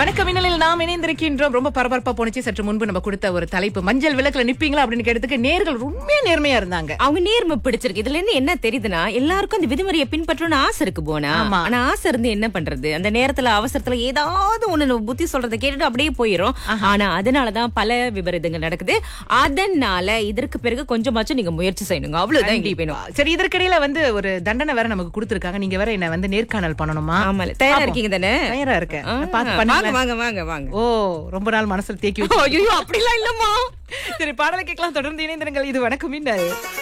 வணக்கம் மின்னலில் நாம் இணைந்திருக்கின்றோம் ரொம்ப பரபரப்பா போனுச்சு சற்று முன்பு நம்ம கொடுத்த ஒரு தலைப்பு மஞ்சள் விளக்குல நிப்பீங்களா அப்படின்னு கேட்டதுக்கு நேர்கள் உண்மையா நேர்மையா இருந்தாங்க அவங்க நேர்மை பிடிச்சிருக்கு இதுல இருந்து என்ன தெரியுதுன்னா எல்லாருக்கும் அந்த விதிமுறையை பின்பற்றணும்னு ஆசை இருக்கு போனா ஆமா. ஆனா ஆசை இருந்து என்ன பண்றது அந்த நேரத்துல அவசரத்துல ஏதாவது ஒண்ணு நம்ம புத்தி சொல்றதை கேட்டுட்டு அப்படியே போயிரும் ஆனா அதனாலதான் பல விபரீதங்கள் நடக்குது அதனால இதற்கு பிறகு கொஞ்சமாச்சும் நீங்க முயற்சி செய்யணுங்க அவ்வளவுதான் எங்களுக்கு வேணும் சரி இதற்கிடையில வந்து ஒரு தண்டனை வேற நமக்கு கொடுத்திருக்காங்க நீங்க வேற என்ன வந்து நேர்காணல் பண்ணணுமா ஆமால தயாரா இருக்கீங்க தானே தயாரா இருக்கேன் ஆ, பார்த்து வாங்க பண்ணுங்க வாங்க வாங்க வாங்க ஓ ரொம்ப நாள் மனசுல தேக்கி வச்சு ஐயோ அப்படிலாம் இல்லம்மா சரி பாடலை கேட்கலாம் தொடர்ந்து இணைந்திருங்கள் இது வணக்கம் மின்னல்